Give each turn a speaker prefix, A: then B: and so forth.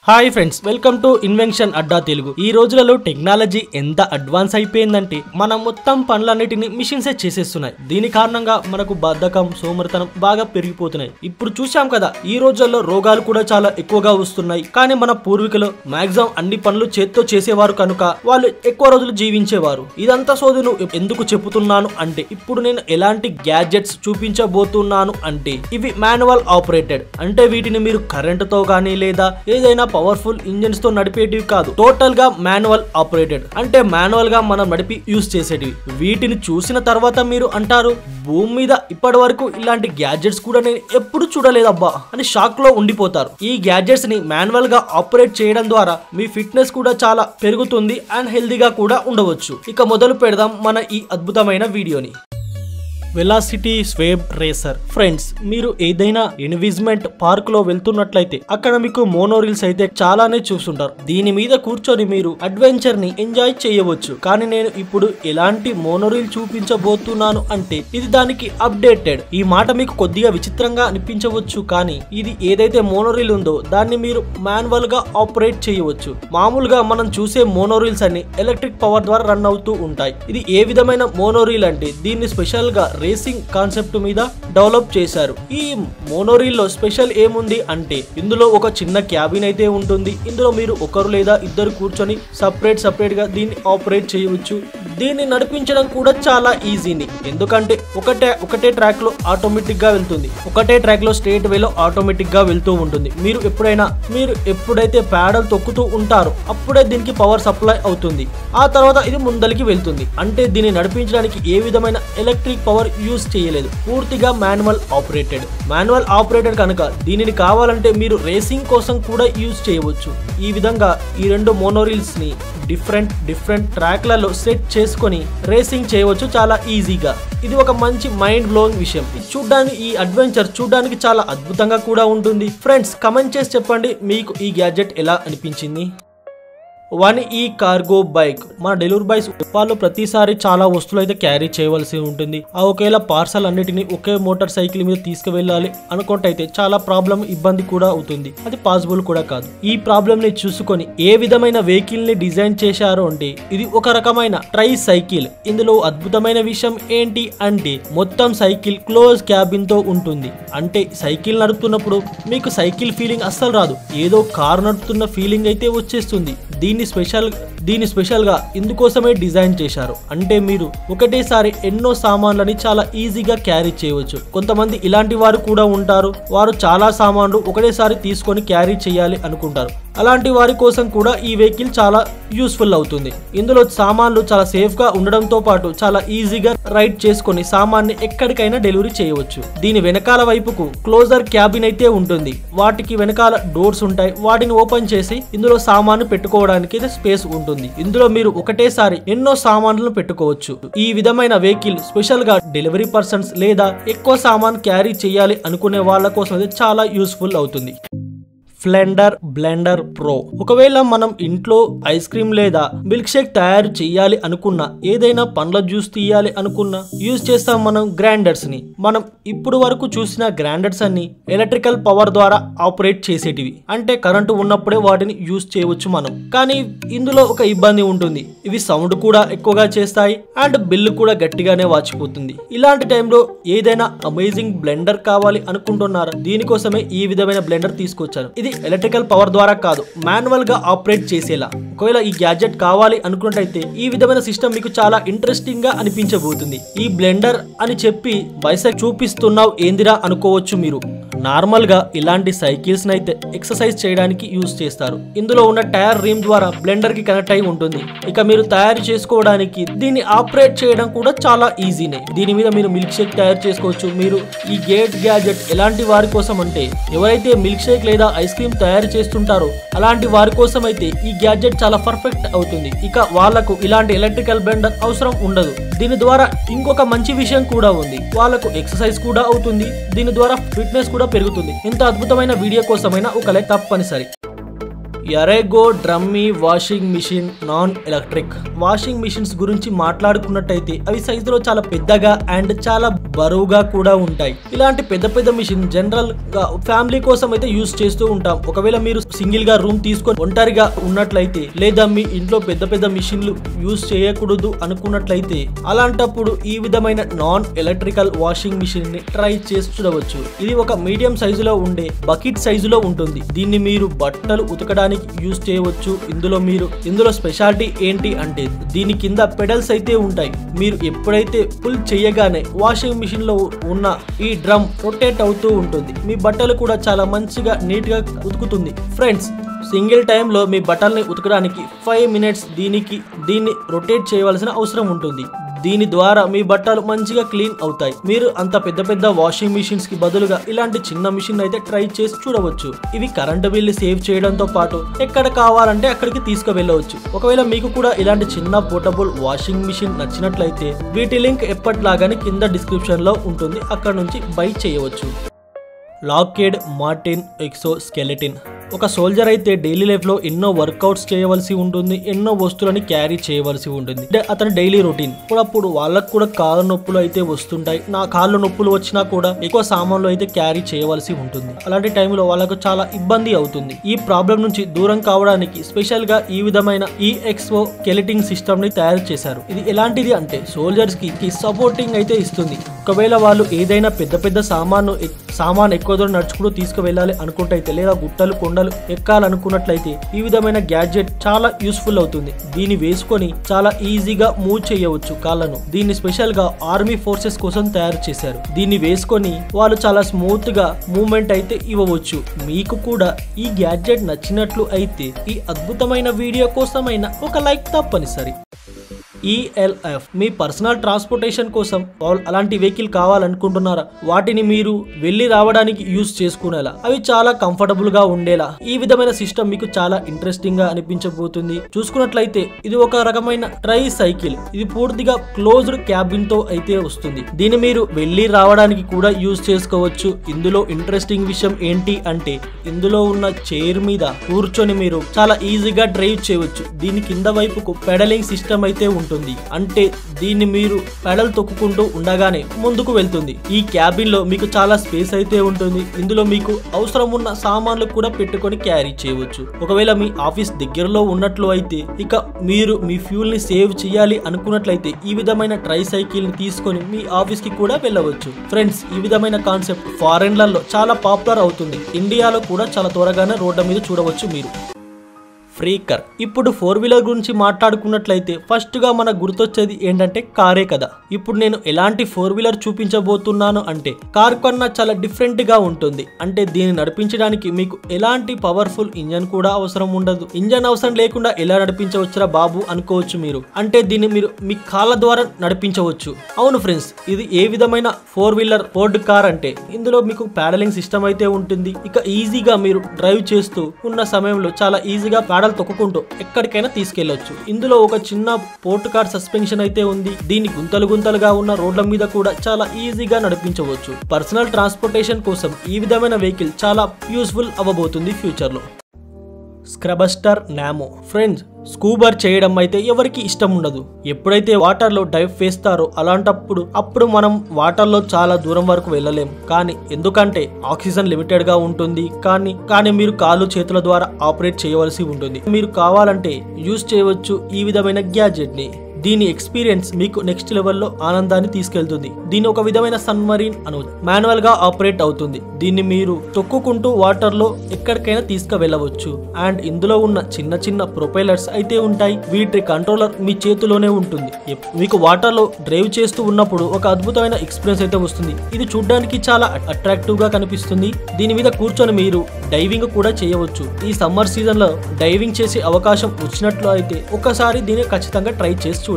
A: hi friends welcome to invention Adda Telugu ఈ రోజులలో technology ఎంత అడ్వాన్స్ అయిపోయిందంటే మన మొత్తం పనులన్నిటిని మిషన్సే చేసేస్తున్నాయి దీని కారణంగా మనకు బద్ధకం సోమరితనం బాగా పెరిగిపోతున్నాయి ఇప్పుడు చూశాం కదా ఈ రోజుల్లో రోగాలు కూడా చాలా ఎక్కువగా వస్తున్నాయి కానీ మన పూర్వీకులు మాక్సిమం అన్ని పనులు చేత్తో చేసేవారు కనుక వాళ్ళు ఎక్కువ రోజులు జీవించేవారు ఇదంతా సోదును ఎందుకు చెబుతున్నాను అంటే ఇప్పుడు నేను ఎలాంటి గ్యాడ్జెట్స్ చూపించబోతున్నాను అంటే ఇవి మాన్యువల్ ఆపరేటెడ్ అంటే వీటిని మీరు కరెంటుతో కానీ లేదా ఏదైనా పవర్ఫుల్ ఇంజిన్స్ తో నడిపేటివి కాదు టోటల్ గా మాన్యువల్ ఆపరేటెడ్ అంటే మాన్యువల్ గా మనం నడిపి యూస్ చేసేటివి వీటిని చూసిన తర్వాత మీరు అంటారు భూమి మీద ఇప్పటి వరకు ఇలాంటి గ్యాడ్జెట్స్ కూడా నేను ఎప్పుడు చూడలేదబ్బా అని షాక్ లో ఉండిపోతారు ఈ గ్యాడ్జెట్స్ ని మాన్యువల్ గా ఆపరేట్ చేయడం ద్వారా మీ ఫిట్నెస్ కూడా చాలా పెరుగుతుంది అండ్ హెల్దీగా కూడా ఉండవచ్చు ఇక మొదలు పెడదాం మన ఈ అద్భుతమైన వీడియోని వెలాసిటీ స్వేబ్ రేసర్ ఫ్రెండ్స్ మీరు ఏదైనా ఇన్విజ్మెంట్ పార్క్ లో వెళ్తున్నట్లయితే అక్కడ మీకు మోనోరీల్స్ అయితే చాలానే చూస్తుంటారు దీని మీద కూర్చొని మీరు అడ్వెంచర్ ని ఎంజాయ్ చేయవచ్చు కానీ నేను ఇప్పుడు ఎలాంటి మోనోరీల్ చూపించబోతున్నాను అంటే ఇది దానికి అప్డేటెడ్ ఈ మాట మీకు కొద్దిగా విచిత్రంగా అనిపించవచ్చు కానీ ఇది ఏదైతే మోనోరీల్ ఉందో దాన్ని మీరు మాన్యువల్ గా ఆపరేట్ చేయవచ్చు మామూలుగా మనం చూసే మోనోరీల్స్ అన్ని ఎలక్ట్రిక్ పవర్ ద్వారా రన్ అవుతూ ఉంటాయి ఇది ఏ విధమైన మోనోరీల్ అంటే దీన్ని స్పెషల్ గా రేసింగ్ కాన్సెప్ట్ మీద డెవలప్ చేశారు ఈ మోనోరీల్ లో స్పెషల్ ఏముంది అంటే ఇందులో ఒక చిన్న క్యాబిన్ అయితే ఉంటుంది ఇందులో మీరు ఒకరు లేదా ఇద్దరు కూర్చొని సపరేట్ సపరేట్ గా దీన్ని ఆపరేట్ చేయవచ్చు దీన్ని నడిపించడం కూడా చాలా ఈజీని ఎందుకంటే ఒకటే ఒకటే ట్రాక్ లో ఆటోమేటిక్ గా వెళ్తుంది ఒకటే ట్రాక్ లో స్ట్రేట్ వేలో ఆటోమేటిక్ గా వెళ్తూ ఉంటుంది మీరు ఎప్పుడైనా మీరు ఎప్పుడైతే ప్యాడల్ తొక్కుతూ ఉంటారో అప్పుడే దీనికి పవర్ సప్లై అవుతుంది ఆ తర్వాత ఇది ముందలికి వెళ్తుంది అంటే దీన్ని నడిపించడానికి ఏ విధమైన ఎలక్ట్రిక్ పవర్ యూస్ చేయలేదు పూర్తిగా మాన్యువల్ ఆపరేటెడ్ మాన్యువల్ ఆపరేటెడ్ కనుక దీనిని కావాలంటే మీరు రేసింగ్ కోసం కూడా యూస్ చేయవచ్చు ఈ విధంగా ఈ రెండు మోనోరీల్స్ ని డిఫరెంట్ డిఫరెంట్ ట్రాక్లలో సెట్ చేసుకొని రేసింగ్ చేయవచ్చు చాలా ఈజీగా ఇది ఒక మంచి మైండ్ బ్లోయింగ్ విషయం ఇది చూడ్డానికి ఈ అడ్వెంచర్ చూడడానికి చాలా అద్భుతంగా కూడా ఉంటుంది ఫ్రెండ్స్ కమెంట్ చేసి చెప్పండి మీకు ఈ గ్యాడ్జెట్ ఎలా అనిపించింది వన్ ఈ కార్గో బైక్ మన డెలివరీ బాయ్స్ వాళ్ళు ప్రతిసారి చాలా వస్తువులు అయితే క్యారీ చేయవలసి ఉంటుంది ఆ ఒకేలా పార్సల్ అన్నిటిని ఒకే మోటార్ సైకిల్ మీద తీసుకువెళ్ళాలి అనుకుంటే చాలా ప్రాబ్లం ఇబ్బంది కూడా అవుతుంది అది పాసిబుల్ కూడా కాదు ఈ ప్రాబ్లమ్ ని చూసుకొని ఏ విధమైన వెహికల్ ని డిజైన్ చేశారు అంటే ఇది ఒక రకమైన ట్రై సైకిల్ ఇందులో అద్భుతమైన విషయం ఏంటి అంటే మొత్తం సైకిల్ క్లోజ్ క్యాబిన్ తో ఉంటుంది అంటే సైకిల్ నడుపుతున్నప్పుడు మీకు సైకిల్ ఫీలింగ్ అస్సలు రాదు ఏదో కారు నడుపుతున్న ఫీలింగ్ అయితే వచ్చేస్తుంది దీన్ని స్పెషల్ దీన్ని స్పెషల్ గా ఇందుకోసమే డిజైన్ చేశారు అంటే మీరు ఒకటేసారి ఎన్నో సామాన్లని చాలా ఈజీగా క్యారీ చేయవచ్చు కొంతమంది ఇలాంటి వారు కూడా ఉంటారు వారు చాలా సామాన్లు ఒకటేసారి తీసుకొని క్యారీ చేయాలి అనుకుంటారు అలాంటి వారి కోసం కూడా ఈ వెహికల్ చాలా యూస్ఫుల్ అవుతుంది ఇందులో సామాన్లు చాలా సేఫ్ గా ఉండడంతో పాటు చాలా ఈజీగా రైడ్ చేసుకొని సామాన్ని ఎక్కడికైనా డెలివరీ చేయవచ్చు దీని వెనకాల వైపుకు క్లోజర్ క్యాబిన్ అయితే ఉంటుంది వాటికి వెనకాల డోర్స్ ఉంటాయి వాటిని ఓపెన్ చేసి ఇందులో సామాను పెట్టుకోవడానికి అయితే స్పేస్ ఉంటుంది ఇందులో మీరు ఒకటేసారి ఎన్నో సామాన్లను పెట్టుకోవచ్చు ఈ విధమైన వెహికల్ స్పెషల్ గా డెలివరీ పర్సన్స్ లేదా ఎక్కువ సామాన్ క్యారీ చేయాలి అనుకునే వాళ్ళ కోసం అయితే చాలా యూస్ఫుల్ అవుతుంది ఫ్లెండర్ బ్లెండర్ ప్రో ఒకవేళ మనం ఇంట్లో ఐస్ క్రీమ్ లేదా మిల్క్ షేక్ తయారు చేయాలి అనుకున్నా ఏదైనా పండ్ల జ్యూస్ తీయాలి అనుకున్నా యూజ్ చేస్తాం మనం గ్రైండర్స్ ని మనం ఇప్పుడు వరకు చూసిన గ్రైండర్స్ అన్ని ఎలక్ట్రికల్ పవర్ ద్వారా ఆపరేట్ చేసేటివి అంటే కరెంటు ఉన్నప్పుడే వాటిని యూజ్ చేయవచ్చు మనం కానీ ఇందులో ఒక ఇబ్బంది ఉంటుంది ఇవి సౌండ్ కూడా ఎక్కువగా చేస్తాయి అండ్ బిల్లు కూడా గట్టిగానే వాచిపోతుంది ఇలాంటి టైంలో ఏదైనా అమేజింగ్ బ్లెండర్ కావాలి అనుకుంటున్నారా దీనికోసమే ఈ విధమైన బ్లెండర్ తీసుకొచ్చాను ఇది ఎలక్ట్రికల్ పవర్ ద్వారా కాదు మాన్యువల్ గా ఆపరేట్ చేసేలా ఒకవేళ ఈ గ్యాడ్జెట్ కావాలి అనుకున్నట్టయితే ఈ విధమైన సిస్టమ్ మీకు చాలా ఇంట్రెస్టింగ్ గా అనిపించబోతుంది ఈ బ్లెండర్ అని చెప్పి బైసైక్ చూపిస్తున్నావు ఏందిరా అనుకోవచ్చు మీరు నార్మల్ గా ఇలాంటి సైకిల్స్ అయితే ఎక్సర్సైజ్ చేయడానికి యూజ్ చేస్తారు ఇందులో ఉన్న టైర్ రీమ్ ద్వారా బ్లెండర్ కి కనెక్ట్ అయి ఉంటుంది ఇక మీరు తయారు చేసుకోవడానికి దీన్ని ఆపరేట్ చేయడం కూడా చాలా ఈజీనే దీని మీద మీరు మిల్క్ షేక్ తయారు చేసుకోవచ్చు మీరు ఈ గేట్ గ్యాడ్జెట్ ఎలాంటి వారి కోసం అంటే ఎవరైతే మిల్క్ షేక్ లేదా ఐస్ క్రీమ్ తయారు చేస్తుంటారో అలాంటి వారి కోసం అయితే ఈ గ్యాడ్జెట్ చాలా పర్ఫెక్ట్ అవుతుంది ఇక వాళ్లకు ఇలాంటి ఎలక్ట్రికల్ బ్లెండర్ అవసరం ఉండదు దీని ద్వారా ఇంకొక మంచి విషయం కూడా ఉంది వాళ్ళకు ఎక్సర్సైజ్ కూడా అవుతుంది దీని ద్వారా ఫిట్నెస్ కూడా పెరుగుతుంది ఇంత అద్భుతమైన వీడియో కోసమైనా ఒక లైక్ తప్పనిసరి ఎరేగో డ్రమ్మీ washing machine non electric washing machines గురించి మాట్లాడుకున్నట్టయితే అవి సైజులో చాలా పెద్దగా అండ్ చాలా బరువుగా కూడా ఉంటాయి ఇలాంటి పెద్ద పెద్ద మిషన్ జనరల్ గా ఫ్యామిలీ కోసం అయితే యూస్ చేస్తూ ఉంటాం ఒకవేళ మీరు సింగిల్ గా రూమ్ తీసుకొని ఒంటరిగా ఉన్నట్లయితే లేదా మీ ఇంట్లో పెద్ద పెద్ద మిషన్లు యూస్ చేయకూడదు అనుకున్నట్లయితే అలాంటప్పుడు ఈ విధమైన నాన్ ఎలక్ట్రికల్ వాషింగ్ మిషన్ ని ట్రై చేసి చూడవచ్చు ఇది ఒక మీడియం సైజులో ఉండే బకెట్ సైజులో ఉంటుంది దీన్ని మీరు బట్టలు ఉతకడానికి యూస్ చేయవచ్చు ఇందులో మీరు ఇందులో స్పెషాలిటీ ఏంటి అంటే దీని కింద పెడల్స్ అయితే ఉంటాయి మీరు ఎప్పుడైతే పుల్ చేయగానే వాషింగ్ మిషన్ లో ఉన్న ఈ డ్రమ్ రొటేట్ అవుతూ ఉంటుంది మీ బట్టలు కూడా చాలా మంచిగా నీట్ గా ఉతుకుతుంది ఫ్రెండ్స్ సింగిల్ టైంలో మీ బట్టల్ని ఉతకడానికి ఫైవ్ మినిట్స్ దీనికి దీన్ని రొటేట్ చేయవలసిన అవసరం ఉంటుంది దీని ద్వారా మీ బట్టలు మంచిగా క్లీన్ అవుతాయి మీరు అంత పెద్ద పెద్ద వాషింగ్ మిషన్స్ కి బదులుగా ఇలాంటి చిన్న మిషన్ అయితే ట్రై చేసి చూడవచ్చు ఇవి కరెంటు బిల్లు సేవ్ చేయడంతో పాటు ఎక్కడ కావాలంటే అక్కడికి తీసుకువెళ్ళవచ్చు ఒకవేళ మీకు కూడా ఇలాంటి చిన్న పోర్టబుల్ వాషింగ్ మిషన్ నచ్చినట్లయితే వీటి లింక్ ఎప్పటిలాగానే కింద డిస్క్రిప్షన్ లో ఉంటుంది అక్కడ నుంచి బై చేయవచ్చు లాకెడ్ మార్టిన్ ఎక్సో స్కెలెటిన్ ఒక సోల్జర్ అయితే డైలీ లైఫ్ లో ఎన్నో వర్కౌట్స్ చేయవలసి ఉంటుంది ఎన్నో వస్తువులని క్యారీ చేయవలసి ఉంటుంది అంటే అతని డైలీ రొటీన్ అప్పుడు వాళ్ళకు కూడా కాళ్ళ నొప్పులు అయితే వస్తుంటాయి నా కాళ్ళు నొప్పులు వచ్చినా కూడా ఎక్కువ సామాన్లు అయితే క్యారీ చేయవలసి ఉంటుంది అలాంటి టైంలో వాళ్ళకు చాలా ఇబ్బంది అవుతుంది ఈ ప్రాబ్లం నుంచి దూరం కావడానికి స్పెషల్ గా ఈ విధమైన ఈ ఎక్స్ఓ కెలిటింగ్ సిస్టమ్ ని తయారు చేశారు ఇది ఎలాంటిది అంటే సోల్జర్స్ కి సపోర్టింగ్ అయితే ఇస్తుంది ఒకవేళ వాళ్ళు ఏదైనా పెద్ద పెద్ద సామాను ఎక్- సామాన్ ఎక్కువ దూరం నడుచుకుంటూ తీసుకువెళ్ళాలి అనుకుంటైతే లేదా గుట్టలు కొండలు ఎక్కాలనుకున్నట్లయితే ఈ విధమైన గ్యాడ్జెట్ చాలా యూస్ఫుల్ అవుతుంది దీన్ని వేసుకొని చాలా ఈజీగా మూవ్ చేయవచ్చు కాళ్ళను దీన్ని స్పెషల్ గా ఆర్మీ ఫోర్సెస్ కోసం తయారు చేశారు దీన్ని వేసుకొని వాళ్ళు చాలా స్మూత్ గా మూవ్మెంట్ అయితే ఇవ్వవచ్చు మీకు కూడా ఈ గ్యాడ్జెట్ నచ్చినట్లు అయితే ఈ అద్భుతమైన వీడియో కోసమైన ఒక లైక్ తప్పనిసరి ఈఎల్ఎఫ్ మీ పర్సనల్ ట్రాన్స్పోర్టేషన్ కోసం ఆల్- అలాంటి వెహికల్ కావాలనుకుంటున్నారా వాటిని మీరు వెళ్ళి రావడానికి యూస్ చేసుకునేలా అవి చాలా కంఫర్టబుల్ గా ఉండేలా ఈ విధమైన సిస్టమ్ మీకు చాలా ఇంట్రెస్టింగ్ గా అనిపించబోతుంది చూసుకున్నట్లయితే ఇది ఒక రకమైన ట్రై సైకిల్ ఇది పూర్తిగా క్లోజ్డ్ క్యాబిన్ తో అయితే వస్తుంది దీన్ని మీరు వెళ్ళి రావడానికి కూడా యూస్ చేసుకోవచ్చు ఇందులో ఇంట్రెస్టింగ్ విషయం ఏంటి అంటే ఇందులో ఉన్న చైర్ మీద కూర్చొని మీరు చాలా ఈజీగా డ్రైవ్ చేయవచ్చు దీని కింద వైపుకు పెడలింగ్ సిస్టమ్ అయితే ఉంటుంది అంటే దీన్ని మీరు పెడల్ తొక్కుకుంటూ ఉండగానే ముందుకు వెళ్తుంది ఈ క్యాబిన్ లో మీకు చాలా స్పేస్ అయితే ఉంటుంది ఇందులో మీకు అవసరం ఉన్న సామాన్లు కూడా పెట్టుకొని క్యారీ చేయవచ్చు ఒకవేళ మీ ఆఫీస్ దగ్గరలో ఉన్నట్లు అయితే ఇక మీరు మీ ఫ్యూల్ ని సేవ్ చేయాలి అనుకున్నట్లయితే ఈ విధమైన ట్రై సైకిల్ ని తీసుకొని మీ ఆఫీస్ కి కూడా వెళ్ళవచ్చు ఫ్రెండ్స్ ఈ విధమైన కాన్సెప్ట్ ఫారెన్లలో చాలా పాపులర్ అవుతుంది ఇండియాలో కూడా చాలా త్వరగానే రోడ్ల మీద చూడవచ్చు మీరు ఫ్రీకర్ ఇప్పుడు ఫోర్ వీలర్ గురించి మాట్లాడుకున్నట్లయితే ఫస్ట్ గా మనకు గుర్తొచ్చేది ఏంటంటే కారే కదా ఇప్పుడు నేను ఎలాంటి ఫోర్ వీలర్ చూపించబోతున్నాను అంటే కార్ కన్నా చాలా డిఫరెంట్ గా ఉంటుంది అంటే దీన్ని నడిపించడానికి మీకు ఎలాంటి పవర్ఫుల్ ఇంజన్ కూడా అవసరం ఉండదు ఇంజన్ అవసరం లేకుండా ఎలా నడిపించవచ్చురా బాబు అనుకోవచ్చు మీరు అంటే దీన్ని మీరు మీ కాళ్ళ ద్వారా నడిపించవచ్చు అవును ఫ్రెండ్స్ ఇది ఏ విధమైన ఫోర్ వీలర్ ఫోర్డ్ కార్ అంటే ఇందులో మీకు ప్యాడలింగ్ సిస్టమ్ అయితే ఉంటుంది ఇక ఈజీగా మీరు డ్రైవ్ చేస్తూ ఉన్న సమయంలో చాలా ఈజీగా ప్యాడల్ తొక్కుకుంటూ ఎక్కడికైనా తీసుకెళ్లొచ్చు ఇందులో ఒక చిన్న పోర్ట్ కార్ సస్పెన్షన్ అయితే ఉంది దీని గుంతలు గుంతలుగా ఉన్న రోడ్ల మీద కూడా చాలా ఈజీగా నడిపించవచ్చు పర్సనల్ ట్రాన్స్పోర్టేషన్ కోసం ఈ విధమైన వెహికల్ చాలా యూస్ఫుల్ అవ్వబోతుంది ఫ్యూచర్ లో స్క్రబస్టర్ నామో ఫ్రెండ్స్ స్కూబర్ చేయడం అయితే ఎవరికి ఇష్టం ఉండదు ఎప్పుడైతే వాటర్లో డైవ్ వేస్తారో అలాంటప్పుడు అప్పుడు మనం వాటర్లో చాలా దూరం వరకు వెళ్ళలేం కానీ ఎందుకంటే ఆక్సిజన్ లిమిటెడ్ గా ఉంటుంది కానీ కానీ మీరు కాళ్ళు చేతుల ద్వారా ఆపరేట్ చేయవలసి ఉంటుంది మీరు కావాలంటే యూజ్ చేయవచ్చు ఈ విధమైన గ్యాడ్జెట్ ని దీని ఎక్స్పీరియన్స్ మీకు నెక్స్ట్ లెవెల్లో ఆనందాన్ని తీసుకెళ్తుంది దీని ఒక విధమైన సన్మరీన్ అను మాన్యువల్ గా ఆపరేట్ అవుతుంది దీన్ని మీరు తొక్కుకుంటూ వాటర్ లో ఎక్కడికైనా తీసుకువెళ్ళవచ్చు అండ్ ఇందులో ఉన్న చిన్న చిన్న ప్రొపైలర్స్ అయితే ఉంటాయి వీటి కంట్రోలర్ మీ చేతిలోనే ఉంటుంది ఎప్- మీకు వాటర్ లో డ్రైవ్ చేస్తూ ఉన్నప్పుడు ఒక అద్భుతమైన ఎక్స్పీరియన్స్ అయితే వస్తుంది ఇది చూడడానికి చాలా అట్రాక్టివ్ గా కనిపిస్తుంది దీని మీద కూర్చొని మీరు డైవింగ్ కూడా చేయవచ్చు ఈ సమ్మర్ సీజన్ లో డైవింగ్ చేసే అవకాశం వచ్చినట్లు అయితే ఒక్కసారి దీన్ని ఖచ్చితంగా ట్రై చేసి చూడండి